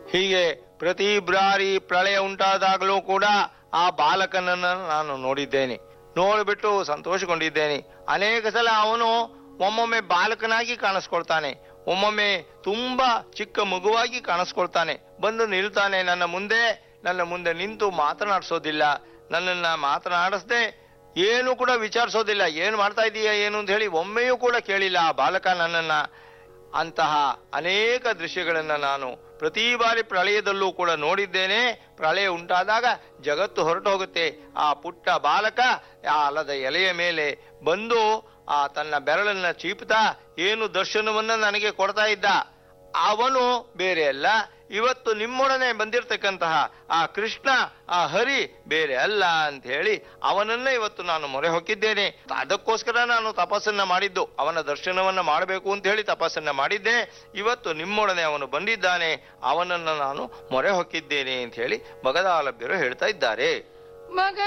ಹೀಗೆ ಪ್ರತಿ ಬಾರಿ ಪ್ರಳಯ ಉಂಟಾದಾಗಲೂ ಕೂಡ ಆ ಬಾಲಕನನ್ನ ನಾನು ನೋಡಿದ್ದೇನೆ ನೋಡಿಬಿಟ್ಟು ಸಂತೋಷಗೊಂಡಿದ್ದೇನೆ ಅನೇಕ ಸಲ ಅವನು ಒಮ್ಮೊಮ್ಮೆ ಬಾಲಕನಾಗಿ ಕಾಣಿಸ್ಕೊಳ್ತಾನೆ ಒಮ್ಮೊಮ್ಮೆ ತುಂಬಾ ಚಿಕ್ಕ ಮಗುವಾಗಿ ಕಾಣಿಸ್ಕೊಳ್ತಾನೆ ಬಂದು ನಿಲ್ತಾನೆ ನನ್ನ ಮುಂದೆ ನನ್ನ ಮುಂದೆ ನಿಂತು ಮಾತನಾಡಿಸೋದಿಲ್ಲ ನನ್ನನ್ನ ಮಾತನಾಡಿಸದೆ ಏನು ಕೂಡ ವಿಚಾರಿಸೋದಿಲ್ಲ ಏನು ಮಾಡ್ತಾ ಇದೀಯ ಏನು ಅಂತ ಹೇಳಿ ಒಮ್ಮೆಯೂ ಕೂಡ ಕೇಳಿಲ್ಲ ಆ ಬಾಲಕ ನನ್ನನ್ನ ಅಂತಹ ಅನೇಕ ದೃಶ್ಯಗಳನ್ನ ನಾನು ಪ್ರತಿ ಬಾರಿ ಪ್ರಳಯದಲ್ಲೂ ಕೂಡ ನೋಡಿದ್ದೇನೆ ಪ್ರಳಯ ಉಂಟಾದಾಗ ಜಗತ್ತು ಹೊರಟು ಹೋಗುತ್ತೆ ಆ ಪುಟ್ಟ ಬಾಲಕ ಆ ಆಲದ ಎಲೆಯ ಮೇಲೆ ಬಂದು ಆ ತನ್ನ ಬೆರಳನ್ನ ಚೀಪುತ್ತಾ ಏನು ದರ್ಶನವನ್ನ ನನಗೆ ಕೊಡ್ತಾ ಇದ್ದ ಅವನು ಬೇರೆ ಅಲ್ಲ ಇವತ್ತು ನಿಮ್ಮೊಡನೆ ಬಂದಿರತಕ್ಕಂತಹ ಆ ಕೃಷ್ಣ ಆ ಹರಿ ಬೇರೆ ಅಲ್ಲ ಅಂತ ಹೇಳಿ ಅವನನ್ನ ಇವತ್ತು ನಾನು ಮೊರೆ ಹೊಕ್ಕಿದ್ದೇನೆ ಅದಕ್ಕೋಸ್ಕರ ನಾನು ತಪಸ್ಸನ್ನ ಮಾಡಿದ್ದು ಅವನ ದರ್ಶನವನ್ನ ಮಾಡಬೇಕು ಅಂತ ಹೇಳಿ ತಪಸ್ಸನ್ನ ಮಾಡಿದ್ದೆ ಇವತ್ತು ನಿಮ್ಮೊಡನೆ ಅವನು ಬಂದಿದ್ದಾನೆ ಅವನನ್ನ ನಾನು ಮೊರೆ ಹೊಕ್ಕಿದ್ದೇನೆ ಅಂತ ಹೇಳಿ ಮಗದಾಲಭ್ಯರು ಹೇಳ್ತಾ ಇದ್ದಾರೆ ಮಗ